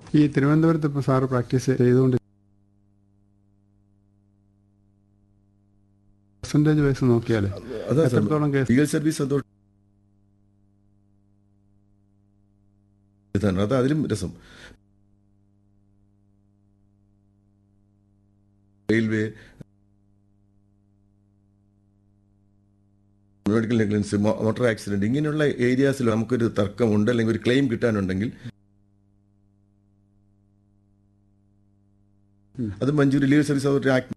ഈ തിരുവനന്തപുരത്ത് ഇപ്പോൾ സാറ് പ്രാക്ടീസ് ചെയ്തുകൊണ്ട് പെർസെൻറ്റേജ് വൈസ് നോക്കിയാൽ അതാ സാർ എത്രത്തോളം കേസ് ലീഗൽ സർവീസ് അതോറിറ്റി ഇതാണ് അത് അതിലും രസം railway medical negligence motor accident ഇങ്ങനെയുള്ള ഏരിയാസിൽ നമുക്കൊരു തർക്കമുണ്ട് അല്ലെങ്കിൽ ഒരു ക്ലെയിം കിട്ടാനുണ്ടെങ്കിൽ ഉം. അത് മഞ്ചൂരി ലീഗൽ സർവീസ് അതോറിറ്റി ആക്ട്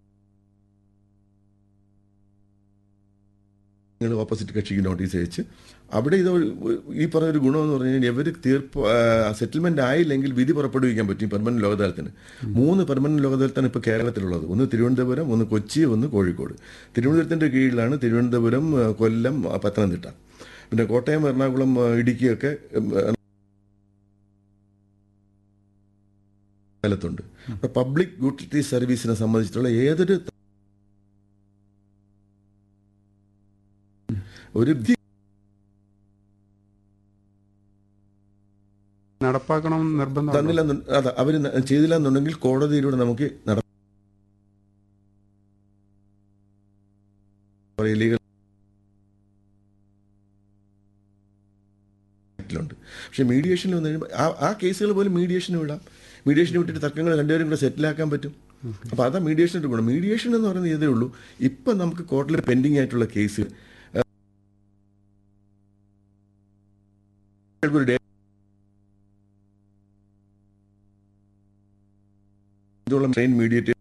നിങ്ങൾ ഓപ്പോസിറ്റ് കക്ഷിക്ക് നോട്ടീസ് അയച്ച് അവിടെ ഇത് ഒരു- ഈ പറഞ്ഞൊരു ഗുണമെന്ന് പറഞ്ഞു കഴിഞ്ഞാൽ ഇവർ തീർപ്പ് സെറ്റിൽമെന്റ് ആയില്ലെങ്കിൽ വിധി പുറപ്പെടുവിക്കാൻ പറ്റും പെർമനന്റ് ലോകദാലത്തിന് മൂന്ന് പെർമനന്റ് ലോകദാലത്താണ് ഇപ്പോൾ കേരളത്തിലുള്ളത് ഒന്ന് തിരുവനന്തപുരം ഒന്ന് കൊച്ചി ഒന്ന് കോഴിക്കോട് തിരുവനന്തപുരത്തിന്റെ കീഴിലാണ് തിരുവനന്തപുരം ആ, കൊല്ലം ആ, പത്തനംതിട്ട പിന്നെ കോട്ടയം എറണാകുളം ആ, ഇടുക്കിയൊക്കെ ഉം, സ്ഥലത്തുണ്ട് പബ്ലിക് യൂട്ടിലിറ്റി സർവീസിനെ സംബന്ധിച്ചിട്ടുള്ള ഏതൊരു ഒരു വിധി നടപ്പാക്കണം എന്ന് നിർബന്ധം തന്നില്ല അതെ അവർ ചെയ്തില്ല എന്നുണ്ടെങ്കിൽ കോടതിയിലൂടെ നമുക്ക് നട ലീഗൽ ണ്ട് പക്ഷെ മീഡിയേഷനിൽ വന്നു കഴിയുമ്പോൾ ആ ആ കേസുകൾ പോലും മീഡിയേഷന് വിടാം മീഡിയേഷന് വിട്ടിട്ട് തർക്കങ്ങൾ രണ്ടുപേരും കൂടെ സെറ്റിലാക്കാൻ പറ്റും അപ്പോൾ അതാ മീഡിയേഷൻ്റെ ഗുണം മീഡിയേഷൻ എന്ന് പറയുന്നത് ഇതേ ഉള്ളൂ ഇപ്പം നമുക്ക് കോർട്ടിൽ പെൻഡിങ് ആയിട്ടുള്ള കേസ് ഒരു ഡേ ഇതുള്ള ട്രെയിൻ മീഡിയേറ്റ്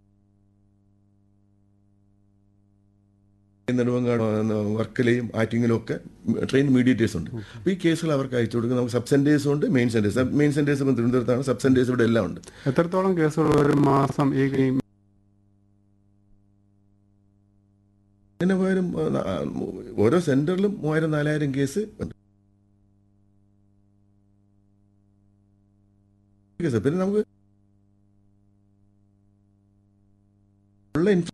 നെടുവങ്ങാട് വർക്കലയും ആറ്റിങ്ങിലും ഒക്കെ ട്രെയിൻ മീഡിയേറ്റേഴ്സ് ഉണ്ട് അപ്പോൾ ഈ കേസുകൾ അവർക്ക് അയച്ചു കൊടുക്കും നമുക്ക് സബ് സെൻറ്റേഴ്സും ഉണ്ട് മെയിൻ സെൻറ്റേഴ്സ് മെയിൻ സെൻറ്റേഴ്സ് ഇപ്പം തിരുവനന്തപുരത്താണ് സബ് സെൻറ്റേഴ്സ് ഇവിടെ എല്ലാം ഉണ്ട് എത്രത്തോളം കേസുകൾ ഒരു മാസം ഈ ഈ പിന്നെ പോയാലും ആ, ന- ആ, ഓരോ സെൻറ്ററിലും മൂവായിരം നാലായിരം കേസ് ഉണ്ട് കേസ് പിന്നെ നമുക്ക് ഉള്ള ഇൻഫ-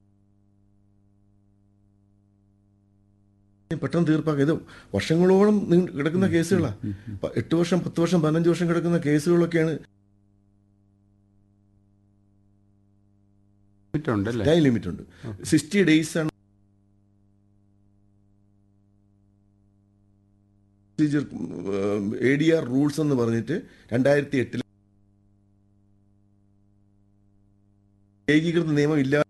പെട്ടെന്ന് തീർപ്പാക്കുക ഇത് വർഷങ്ങളോളം നീണ്ട് കിടക്കുന്ന കേസുകളാണ് പ- എട്ട് വർഷം പത്ത് വർഷം പതിനഞ്ച് വർഷം കിടക്കുന്ന കേസുകളൊക്കെയാണ് ലിമിറ്റ് ഉണ്ട് അല്ലേ ടൈം ലിമിറ്റ് ഉണ്ട് സിക്സ്റ്റി ഡേയ്സ് ആണ് procedure A D R rules എന്ന് പറഞ്ഞിട്ട് രണ്ടായിരത്തി എട്ടിൽ ഏകീകൃത നിയമം ഇല്ല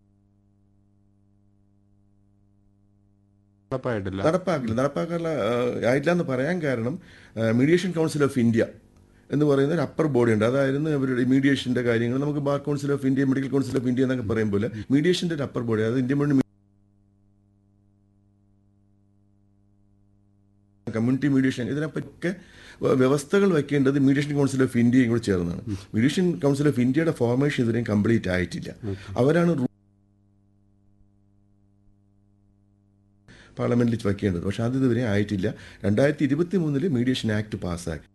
ഉറപ്പായിട്ടില്ല നടപ്പാക്കില്ല നടപ്പാക്കാനുള്ള ആ, ആയിട്ടില്ല എന്ന് പറയാൻ കാരണം മീഡിയേഷൻ കൗൺസിൽ ഓഫ് ഇന്ത്യ എന്ന് പറയുന്ന ഒരു അപ്പർ ബോഡി ഉണ്ട് അതായിരുന്നു അവരുടെ മീഡിയേഷന്റെ കാര്യങ്ങൾ നമുക്ക് bar council of India medical council of India എന്നൊക്കെ പറയും പോലെ മീഡിയേഷന്റെ ഒരു അപ്പർ ബോഡി അത് ഇന്ത്യ മുഴുവൻ കമ്മ്യൂണിറ്റി മീഡിയേഷൻ ഇതിനെപ്പറ്റിയൊക്കെ വ്യവസ്ഥകൾ വെക്കേണ്ടത് മീഡിയേഷൻ കൗൺസിൽ ഓഫ് ഇന്ത്യയും കൂടെ ചേർന്നാണ് മീഡിയേഷൻ കൗൺസിൽ ഓഫ് ഇന്ത്യയുടെ ഫോർമേഷൻ ഇതുവരെയും കംപ്ലീറ്റ് ആയിട്ടില്ല അവരാണ് റൂ- പാർലമെന്റിൽ വയ്ക്കേണ്ടത് പക്ഷെ അത് ഇതുവരെ ആയിട്ടില്ല രണ്ടായിരത്തി ഇരുപത്തി മൂന്നില് മീഡിയേഷൻ ആക്ട് പാസ്സാക്കി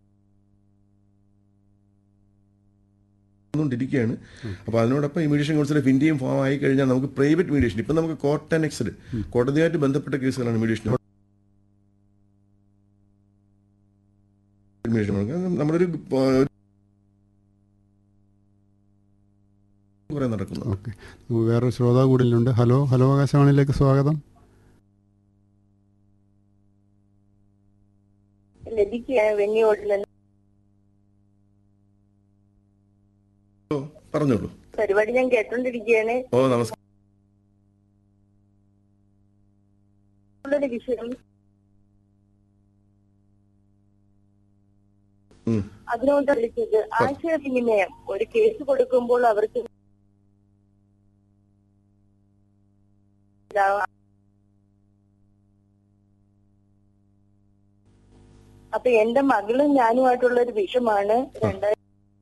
ണ്ടിരിക്കുകയാണ് അപ്പോൾ അതിനോടൊപ്പം ഈ മീഡിയേഷൻ കൗൺസിൽ ഓഫ് ഇന്ത്യയും ഫോം ആയി കഴിഞ്ഞാൽ നമുക്ക് പ്രൈവറ്റ് മീഡിയേഷൻ ഇപ്പം നമുക്ക് കോർട്ട് അനക്സഡ് കോടതിയായിട്ട് ബന്ധപ്പെട്ട കേസുകളാണ് മീഡിയേഷൻ മീഡിയേഷൻ നമ്മുടെ ഒരു കുറെ നടക്കുന്നു ഓക്കെ വേറൊരു ശ്രോതാവ് കൂടിയിലുണ്ട് ഹലോ ഹലോ ആകാശവാണിയിലേക്ക് സ്വാഗതം ലതിക്ക് വെണ്ണിയോടിൽ പറഞ്ഞോളൂ പരിപാടി ഞാൻ കേട്ടോണ്ടിരിക്കുകയാണ് ഓ നമസ്കാരം ഉള്ളൊരു വിഷയം ഉം. അതിനോട് വിളിച്ചത് ആശയവിനിമയം ഒരു കേസ് കൊടുക്കുമ്പോൾ അവർക്ക് അപ്പൊ എന്റെ മകളും ഞാനുമായിട്ടുള്ള ഒരു വിഷമാണ് രണ്ടായിരത്തി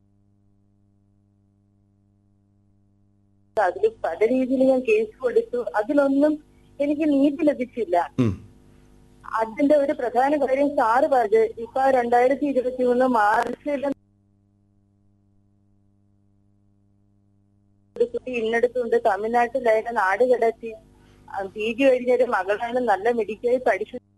അതിൽ പല രീതിയിൽ ഞാൻ കേസ് കൊടുത്തു അതിലൊന്നും എനിക്ക് നീതി ലഭിച്ചില്ല ഉം. അതിന്റെ ഒരു പ്രധാന കാര്യം സാറ് പറഞ്ഞത് ഇപ്പൊ രണ്ടായിരത്തി ഇരുപത്തി മൂന്ന് മാർച്ചിൽ ഒരു കുട്ടി ഇന്നടത്തുണ്ട് തമിഴ്നാട്ടിലായിട്ട് നാട് കിടത്തി പി ജി കഴിഞ്ഞൊരു മകളാണ് നല്ല മെഡിക്കൽ പഠിച്ചു